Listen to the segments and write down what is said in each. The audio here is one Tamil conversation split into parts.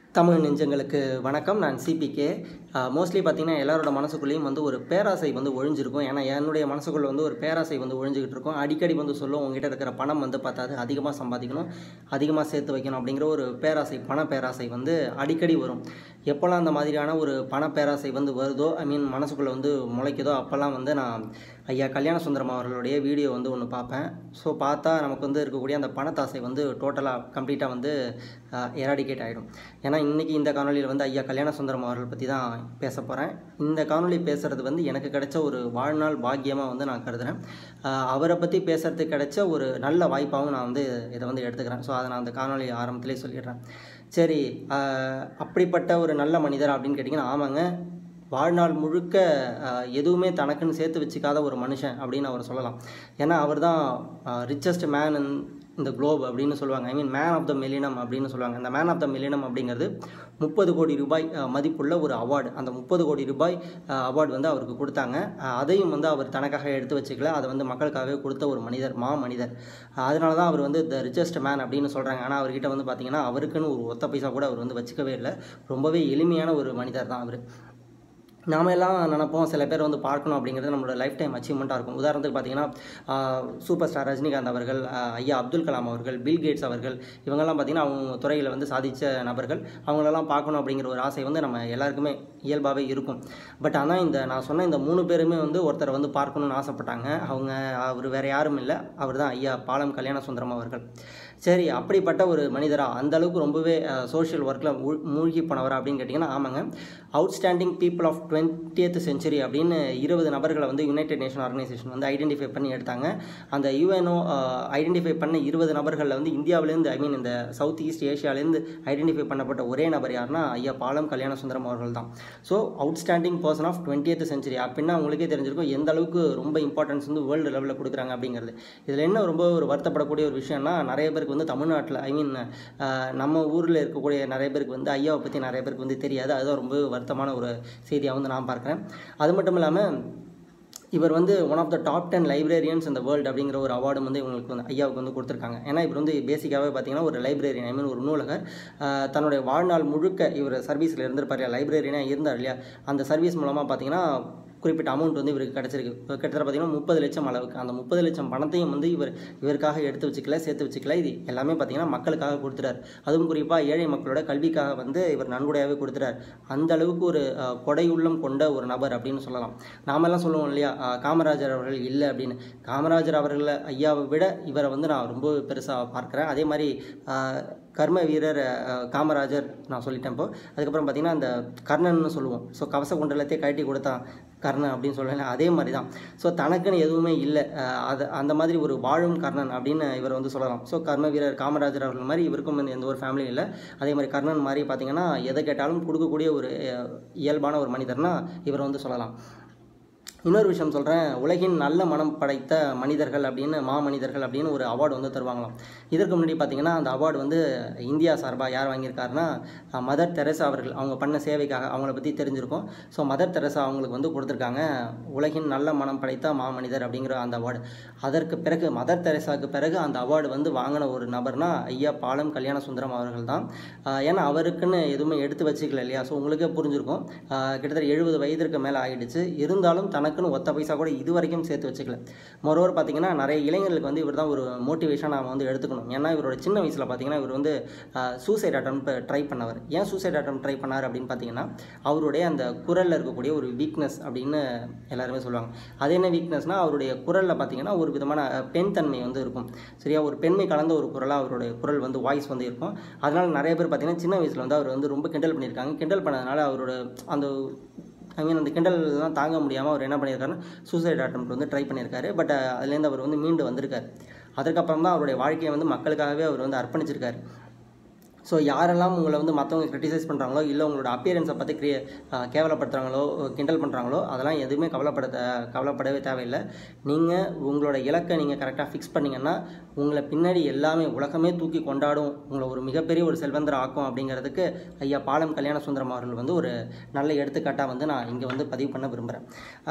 தமிழ் நெஞ்சங்களுக்கு வணக்கம் நான் சிபிகே மோஸ்ட்லி பார்த்தீங்கன்னா எல்லாரோட மனசுக்குள்ளேயும் வந்து ஒரு பேராசை வந்து ஒழிஞ்சிருக்கும் ஏன்னா என்னுடைய மனசுக்குள்ள வந்து ஒரு பேராசை வந்து ஒழிஞ்சிக்கிட்டு இருக்கும் அடிக்கடி வந்து சொல்லும் உங்ககிட்ட இருக்கிற பணம் வந்து பார்த்தாது அதிகமாக சம்பாதிக்கணும் அதிகமாக சேர்த்து வைக்கணும் அப்படிங்கிற ஒரு பேராசை பண பேராசை வந்து அடிக்கடி வரும் எப்போல்லாம் அந்த மாதிரியான ஒரு பண பேராசை வந்து வருதோ ஐ மீன் மனசுக்குள்ளே வந்து முளைக்குதோ அப்போல்லாம் வந்து நான் ஐயா கல்யாண சுந்தரம் அவர்களுடைய வீடியோ வந்து ஒன்று பார்ப்பேன் ஸோ பார்த்தா நமக்கு வந்து இருக்கக்கூடிய அந்த பணத்தாசை வந்து டோட்டலாக கம்ப்ளீட்டாக வந்து எராடிகேட் ஆகிடும் ஏன்னா இன்றைக்கி இந்த காணொலியில் வந்து ஐயா கல்யாண சுந்தரம் அவர்கள் பற்றி தான் பேச போகிறேன் இந்த காணொலி பேசுகிறது வந்து எனக்கு கிடைச்ச ஒரு வாழ்நாள் பாக்கியமாக வந்து நான் கருதுகிறேன் அவரை பற்றி பேசுகிறதுக்கு கிடைச்ச ஒரு நல்ல வாய்ப்பாகவும் நான் வந்து இதை வந்து எடுத்துக்கிறேன் ஸோ அதை நான் அந்த காணொலி ஆரம்பத்திலே சொல்லிடுறேன் சரி அப்படிப்பட்ட ஒரு நல்ல மனிதர் அப்படின்னு கேட்டிங்கன்னா ஆமாங்க வாழ்நாள் முழுக்க எதுவுமே தனக்குன்னு சேர்த்து வச்சுக்காத ஒரு மனுஷன் அப்படின்னு அவர் சொல்லலாம் ஏன்னா அவர் தான் ரிச்சஸ்ட் மேன் இன் இந்த குளோப் அப்படின்னு சொல்லுவாங்க I mean man of the millennium அப்படின்னு சொல்லுவாங்க அந்த மேன் ஆஃப் த மில்லினம் அப்படிங்கிறது முப்பது கோடி ரூபாய் மதிப்புள்ள ஒரு அவார்டு அந்த முப்பது கோடி ரூபாய் அவார்டு வந்து அவருக்கு கொடுத்தாங்க அதையும் வந்து அவர் தனக்காக எடுத்து வச்சுக்கல அதை வந்து மக்களுக்காகவே கொடுத்த ஒரு மனிதர் மா மனிதர் அதனால தான் அவர் வந்து த ரிச்சஸ்ட் மேன் அப்படின்னு சொல்கிறாங்க ஆனால் அவர்கிட்ட வந்து பார்த்திங்கன்னா அவருக்குன்னு ஒரு ஒத்த பைசா கூட அவர் வந்து வச்சுக்கவே இல்லை ரொம்பவே எளிமையான ஒரு மனிதர் தான் அவர் நாம எல்லாம் நினப்போம் சில பேர் வந்து பார்க்கணும் அப்படிங்கிறது நம்மளோட லைஃப் டைம் அச்சீவ்மெண்ட்டாக இருக்கும் உதாரணத்துக்கு பார்த்தீங்கன்னா சூப்பர் ஸ்டார் ரஜினிகாந்த் அவர்கள் ஐயா அப்துல் கலாம் அவர்கள் பில் கேட்ஸ் அவர்கள் இவங்கெல்லாம் பார்த்தீங்கன்னா அவங்க துறையில் வந்து சாதித்த நபர்கள் அவங்களெல்லாம் பார்க்கணும் அப்படிங்கிற ஒரு ஆசை வந்து நம்ம எல்லாருக்குமே இயல்பாகவே இருக்கும் பட் ஆனால் இந்த நான் சொன்ன இந்த மூணு பேருமே வந்து ஒருத்தரை வந்து பார்க்கணுன்னு ஆசைப்பட்டாங்க அவங்க அவர் வேறு யாரும் இல்லை அவர் தான் ஐயா பாலம் கல்யாண சுந்தரம் அவர்கள் சரி அப்படிப்பட்ட ஒரு மனிதராக அந்த அளவுக்கு ரொம்பவே சோஷியல் ஒர்க்கில் மூழ்கி போனவரா அப்படின்னு கேட்டிங்கன்னா ஆமாங்க outstanding people of twentieth century அப்படின்னு இருபது நபர்களை வந்து யுனைடெட் நேஷன் ஆர்கனைசேஷன் வந்து ஐடென்டிஃபை பண்ணி எடுத்தாங்க அந்த யுஎன்ஓ ஐடென்டிஃபை பண்ண இருபது நபர்களில் வந்து இந்தியாவிலேருந்து ஐ மீன் இந்த சவுத் ஈஸ்ட் ஏஷியாவிலேருந்து ஐடென்டிஃபை பண்ணப்பட்ட ஒரே நபர் யாருன்னா ஐயா பாலம் கல்யாண சுந்தரம் அவர்கள் தான் so outstanding person of twentieth century அப்படின்னா உங்களுக்கே தெரிஞ்சிருக்கும் எந்த அளவுக்கு ரொம்ப இம்பார்ட்டன்ஸ் வந்து வேர்ல்டு லெவலில் கொடுக்குறாங்க அப்படிங்கிறது இதில் என்ன ரொம்ப ஒரு வருத்தப்படக்கூடிய ஒரு விஷயம்னா நிறைய பேருக்கு வந்து தமிழ்நாட்டில் ஐ மீன் நம்ம ஊரில் இருக்கக்கூடிய நிறைய பேருக்கு வந்து ஐயாவை பற்றி நிறைய பேருக்கு வந்து தெரியாது அதுதான் ரொம்ப வருத்தமான ஒரு செய்தியாக வந்து நான் பார்க்குறேன் அது மட்டும் இல்லாமல் இவர் வந்து one of the top ten librarians இந்த வேர்ல்டு அப்படிங்கிற ஒரு அவார்டும் வந்து இவங்களுக்கு வந்து ஐயாவுக்கு வந்து கொடுத்துருக்காங்க ஏன்னா இவர் வந்து பேசிக்காகவே பார்த்தீங்கன்னா ஒரு லைப்ரரியன் ஐ மீன் ஒரு நூலகர் தன்னுடைய வாழ்நாள் முழுக்க இவர் சர்வீஸில் இருந்திருப்பார் இல்லையா லைப்ரரியனாக இருந்தார் இல்லையா அந்த சர்வீஸ் மூலமாக பார்த்தீங்கன்னா குறிப்பிட்ட அமௌண்ட் வந்து இவருக்கு கிடச்சிருக்கு கிட்டத்தட்ட பார்த்தீங்கன்னா முப்பது லட்சம் அளவுக்கு அந்த முப்பது லட்சம் பணத்தையும் வந்து இவர் இவருக்காக எடுத்து வச்சுக்கல சேர்த்து வச்சுக்கல இது எல்லாமே பார்த்தீங்கன்னா மக்களுக்காக கொடுத்துட்டார் அதுவும் குறிப்பாக ஏழை மக்களோட கல்விக்காக வந்து இவர் நன்கொடையாகவே கொடுத்துட்டார் அந்த அளவுக்கு ஒரு கொடையுள்ளம் கொண்ட ஒரு நபர் அப்படின்னு சொல்லலாம் நாமெல்லாம் சொல்லுவோம் இல்லையா காமராஜர் அவர்கள் இல்லை அப்படின்னு காமராஜர் அவர்களை ஐயாவை விட இவரை வந்து நான் ரொம்ப பெருசாக பார்க்குறேன் அதே மாதிரி கர்ம வீரர் காமராஜர் நான் சொல்லிட்டேன் இப்போ அதுக்கப்புறம் பார்த்திங்கன்னா அந்த கர்ணன்னு சொல்லுவோம் ஸோ கவச குண்டலத்தையே கட்டி கொடுத்தான் கர்ணன் அப்படின்னு சொல்லலாம் அதே மாதிரி தான் ஸோ தனக்குன்னு எதுவுமே இல்லை அது அந்த மாதிரி ஒரு வாழும் கர்ணன் அப்படின்னு இவர் வந்து சொல்லலாம் ஸோ கர்ம வீரர் காமராஜர் அவர்கள் மாதிரி இவருக்கும் வந்து எந்த ஒரு ஃபேமிலியும் இல்லை அதே மாதிரி கர்ணன் மாதிரி பார்த்திங்கன்னா எதை கேட்டாலும் கொடுக்கக்கூடிய ஒரு இயல்பான ஒரு மனிதர்னா இவர் வந்து சொல்லலாம் இன்னொரு விஷயம் சொல்கிறேன் உலகின் நல்ல மனம் படைத்த மனிதர்கள் அப்படின்னு மாமனிதர்கள் அப்படின்னு ஒரு அவார்டு வந்து தருவாங்களாம் இதற்கு முன்னாடி பார்த்தீங்கன்னா அந்த அவார்டு வந்து இந்தியா சார்பாக யார் வாங்கியிருக்காருன்னா மதர் தெரசா அவர்கள் அவங்க பண்ண சேவைக்காக அவங்கள பற்றி தெரிஞ்சிருக்கும் ஸோ மதர் தெரசா அவங்களுக்கு வந்து கொடுத்துருக்காங்க உலகின் நல்ல மனம் படைத்த மாமனிதர் அப்படிங்கிற அந்த அவார்டு அதற்கு பிறகு மதர் தெரசாவுக்கு பிறகு அந்த அவார்டு வந்து வாங்கின ஒரு நபர்னா ஐயா பாலம் கல்யாண சுந்தரம் அவர்கள் தான் ஏன்னா அவருக்குன்னு எதுவுமே எடுத்து வச்சுக்கல இல்லையா ஸோ உங்களுக்கே புரிஞ்சிருக்கும் கிட்டத்தட்ட எழுபது வயதிற்கு மேலே ஆகிடுச்சு இருந்தாலும் தனக்கு தனக்குன்னு ஒத்த பைசா கூட இது வரைக்கும் சேர்த்து வச்சுக்கல மொரோவர் பார்த்தீங்கன்னா நிறைய இளைஞர்களுக்கு வந்து இவர் தான் ஒரு மோட்டிவேஷன் நாம் வந்து எடுத்துக்கணும் ஏன்னா இவரோட சின்ன வயசில் பார்த்தீங்கன்னா இவர் வந்து சூசைட் அட்டம் ட்ரை பண்ணவர் ஏன் சூசைட் அட்டம் ட்ரை பண்ணார் அப்படின்னு பார்த்தீங்கன்னா அவருடைய அந்த குரலில் இருக்கக்கூடிய ஒரு வீக்னஸ் அப்படின்னு எல்லாருமே சொல்லுவாங்க அது என்ன வீக்னஸ்னால் அவருடைய குரலில் பார்த்தீங்கன்னா ஒரு விதமான பெண் தன்மை வந்து இருக்கும் சரியா ஒரு பெண்மை கலந்த ஒரு குரலாக அவருடைய குரல் வந்து வாய்ஸ் வந்து இருக்கும் அதனால் நிறைய பேர் பார்த்தீங்கன்னா சின்ன வயசில் வந்து அவர் வந்து ரொம்ப கிண்டல் பண்ணியிருக்காங்க கிண்டல் பண்ணதுனால அவரோட அந்த ஐ மீன் அந்த கிண்டல்லாம் தாங்க முடியாமல் அவர் என்ன பண்ணியிருக்காருன்னா சூசைட் அட்டம் வந்து ட்ரை பண்ணியிருக்காரு பட் அதுலேருந்து அவர் வந்து மீண்டு வந்திருக்காரு அதுக்கப்புறம் தான் அவருடைய வாழ்க்கையை வந்து மக்களுக்காகவே அவர் வந்து அர்ப்பணிச்சிருக்காரு ஸோ யாரெல்லாம் உங்களை வந்து மற்றவங்க கிரிட்டிசைஸ் பண்ணுறாங்களோ இல்லை உங்களோட அப்பியரன்ஸை பற்றி கிரியே கேவலப்படுத்துகிறாங்களோ கிண்டல் பண்ணுறாங்களோ அதெல்லாம் எதுவுமே கவலைப்பட கவலைப்படவே தேவையில்லை நீங்கள் உங்களோட இலக்கை நீங்கள் கரெக்டாக ஃபிக்ஸ் பண்ணிங்கன்னா உங்களை பின்னாடி எல்லாமே உலகமே தூக்கி கொண்டாடும் உங்களை ஒரு மிகப்பெரிய ஒரு செல்வந்தர் ஆக்கும் அப்படிங்கிறதுக்கு ஐயா பாலம் கல்யாண சுந்தரம் அவர்கள் வந்து ஒரு நல்ல எடுத்துக்காட்டாக வந்து நான் இங்கே வந்து பதிவு பண்ண விரும்புகிறேன்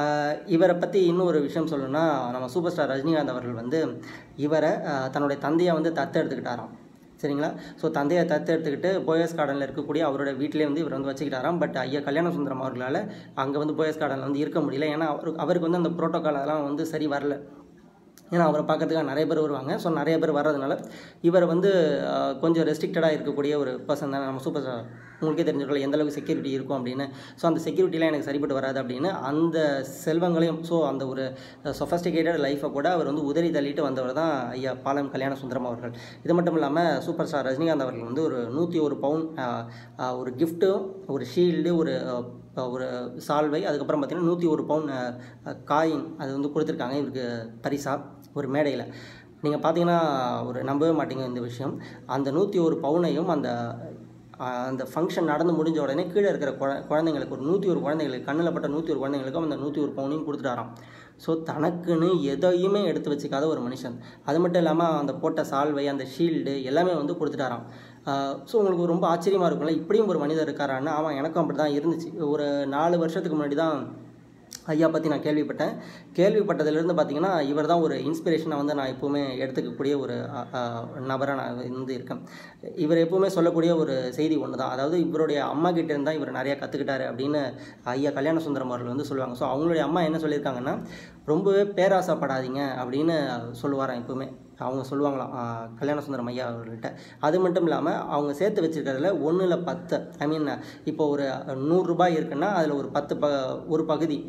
இவரை பற்றி இன்னும் ஒரு விஷயம் சொல்லணும்னா நம்ம சூப்பர் ஸ்டார் ரஜினிகாந்த் அவர்கள் வந்து இவரை தன்னுடைய தந்தையை வந்து தத்து எடுத்துக்கிட்டாராம் சரிங்களா ஸோ தந்தையை தத்தெடுத்துக்கிட்டு போயஸ் கார்டனில் இருக்கக்கூடிய அவரோட வீட்டிலே வந்து இவர் வந்து வச்சுக்கிட்டாராம் பட் ஐயா கல்யாண சுந்தரம் அவர்களால் அங்கே வந்து போயஸ் கார்டனில் வந்து இருக்க முடியல ஏன்னா அவருக்கு அவருக்கு வந்து அந்த ப்ரோட்டோக்கால் அதெல்லாம் வந்து சரி வரல ஏன்னா அவரை பார்க்கறதுக்காக நிறைய பேர் வருவாங்க ஸோ நிறைய பேர் வர்றதுனால இவர் வந்து ஆஹ், கொஞ்சம் ரெஸ்ட்ரிக்டடாக இருக்கக்கூடிய ஒரு பர்சன் தான் நம்ம சூப்பர் ஸ்டார் உங்களுக்கே தெரிஞ்சிருக்கல எந்த அளவுக்கு செக்யூரிட்டி இருக்கும் அப்படின்னு ஸோ அந்த செக்யூரிட்டிலாம் எனக்கு சரிப்பட்டு வராது அப்படின்னு அந்த செல்வங்களையும் ஸோ அந்த ஒரு சொஃபஸ்டிகேட்டட் லைஃப்பை கூட அவர் வந்து உதறி தள்ளிட்டு வந்தவர் தான் ஐயா பாலம் கல்யாண சுந்தரம் அவர்கள் இது மட்டும் இல்லாமல் சூப்பர் ஸ்டார் ரஜினிகாந்த் அவர்கள் வந்து ஒரு நூற்றி ஒரு பவுன் ஆஹ், ஆஹ், ஒரு கிஃப்ட்டும் ஒரு ஷீல்டு ஒரு ஆஹ், ஒரு சால்வை அதுக்கப்புறம் பார்த்தீங்கன்னா நூற்றி ஒரு பவுன் காயின் அது வந்து கொடுத்துருக்காங்க இவருக்கு பரிசா ஒரு மேடையில் நீங்கள் பார்த்தீங்கன்னா ஒரு நம்பவே மாட்டீங்க இந்த விஷயம் அந்த நூற்றி ஒரு பவுனையும் அந்த ஆஹ், அந்த ஃபங்க்ஷன் நடந்து முடிஞ்ச உடனே கீழே இருக்கிற குழ குழந்தைங்களுக்கு ஒரு நூற்றி ஒரு குழந்தைங்களுக்கு கண்ணில் பட்ட நூற்றி ஒரு குழந்தைங்களுக்கும் அந்த நூற்றி ஒரு பவுனையும் கொடுத்துட்டாராம் ஸோ தனக்குன்னு எதையுமே எடுத்து வச்சுக்காத ஒரு மனுஷன் அது மட்டும் இல்லாமல் அந்த போட்ட சால்வை அந்த ஷீல்டு எல்லாமே வந்து கொடுத்துட்டாராம் ஸோ உங்களுக்கு ரொம்ப ஆச்சரியமாக இருக்கும்ல இப்படியும் ஒரு மனிதர் இருக்காரான்னு ஆமாம் எனக்கும் அப்படி தான் இருந்துச்சு ஒரு நாலு வருஷத்துக்கு முன்னாடி தான் ஐயா பற்றி நான் கேள்விப்பட்டேன் கேள்விப்பட்டதுலேருந்து பார்த்தீங்கன்னா இவர் தான் ஒரு இன்ஸ்பிரேஷனாக வந்து நான் எப்போவுமே எடுத்துக்கக்கூடிய ஒரு நபராக நான் வந்து இருக்கேன் இவர் எப்போவுமே சொல்லக்கூடிய ஒரு செய்தி ஒன்று தான் அதாவது இவருடைய அம்மா கிட்ட இருந்தால் இவர் நிறையா கற்றுக்கிட்டாரு அப்படின்னு ஐயா கல்யாண சுந்தரம் அவர்கள் வந்து சொல்லுவாங்க ஸோ அவங்களுடைய அம்மா என்ன சொல்லியிருக்காங்கன்னா ரொம்பவே பேராசைப்படாதீங்க அப்படின்னு சொல்லுவாராம் எப்போவுமே அவங்க சொல்லுவாங்களாம் ஆஹ், கல்யாண சுந்தரம் ஐயா அவர்கள்ட்ட அது மட்டும் இல்லாமல் அவங்க சேர்த்து வச்சிருக்கிறதுல ஒன்றில் பத்து ஐ மீன் இப்போ ஒரு நூறுரூபாய் இருக்குன்னா அதில் ஒரு பத்து ப ஒரு பகுதி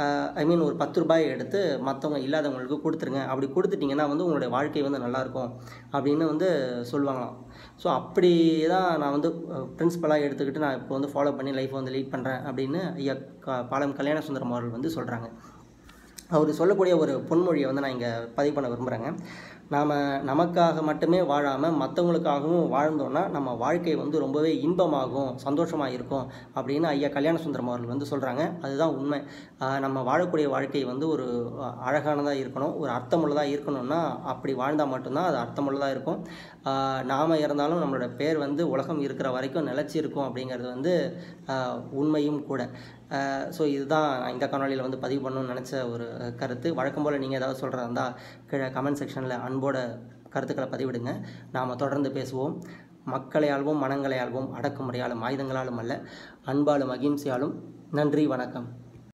ஐ மீன் ஒரு பத்து ரூபாய் எடுத்து மற்றவங்க இல்லாதவங்களுக்கு கொடுத்துருங்க அப்படி கொடுத்துட்டிங்கன்னா வந்து உங்களுடைய வாழ்க்கை வந்து நல்லாயிருக்கும் அப்படின்னு வந்து சொல்லுவாங்களாம் ஸோ அப்படி தான் நான் வந்து பிரின்சிபலாக எடுத்துக்கிட்டு நான் இப்போ வந்து ஃபாலோ பண்ணி லைஃப்பை வந்து லீட் பண்ணுறேன் அப்படின்னு ஐயா க- பாலம் கல்யாண சுந்தரம் அவர்கள் வந்து சொல்கிறாங்க அவர் சொல்லக்கூடிய ஒரு பொன்மொழியை வந்து நான் இங்கே பதிவு பண்ண விரும்புகிறேங்க நாம் நமக்காக மட்டுமே வாழாமல் மற்றவங்களுக்காகவும் வாழ்ந்தோன்னா நம்ம வாழ்க்கை வந்து ரொம்பவே இன்பமாகும் சந்தோஷமாக இருக்கும் அப்படின்னு ஐயா கல்யாண சுந்தரம் அவர்கள் வந்து சொல்கிறாங்க அதுதான் உண்மை ஆஹ் நம்ம வாழக்கூடிய வாழ்க்கை வந்து ஒரு அழகானதாக இருக்கணும் ஒரு அர்த்தமுள்ளதாக இருக்கணும்னா அப்படி வாழ்ந்தால் மட்டும்தான் அது அர்த்தமுள்ளதாக இருக்கும் நாம் இறந்தாலும் நம்மளோட பேர் வந்து உலகம் இருக்கிற வரைக்கும் நிலச்சி இருக்கும் அப்படிங்கிறது வந்து ஆஹ் உண்மையும் கூட ஸோ இதுதான் நான் இந்த காணொலியில் வந்து பதிவு பண்ணணும்னு நினச்ச ஒரு கருத்து வழக்கம் போல் நீங்கள் ஏதாவது சொல்கிறதா இருந்தால் கீழே கமெண்ட் செக்ஷனில் அன்போட கருத்துக்களை பதிவிடுங்க நாம் தொடர்ந்து பேசுவோம் மக்களை ஆள்வோம் மனங்களை ஆள்வோம் அடக்குமுறையாலும் ஆயுதங்களாலும் அல்ல அன்பாலும் அகிம்சையாலும் நன்றி வணக்கம்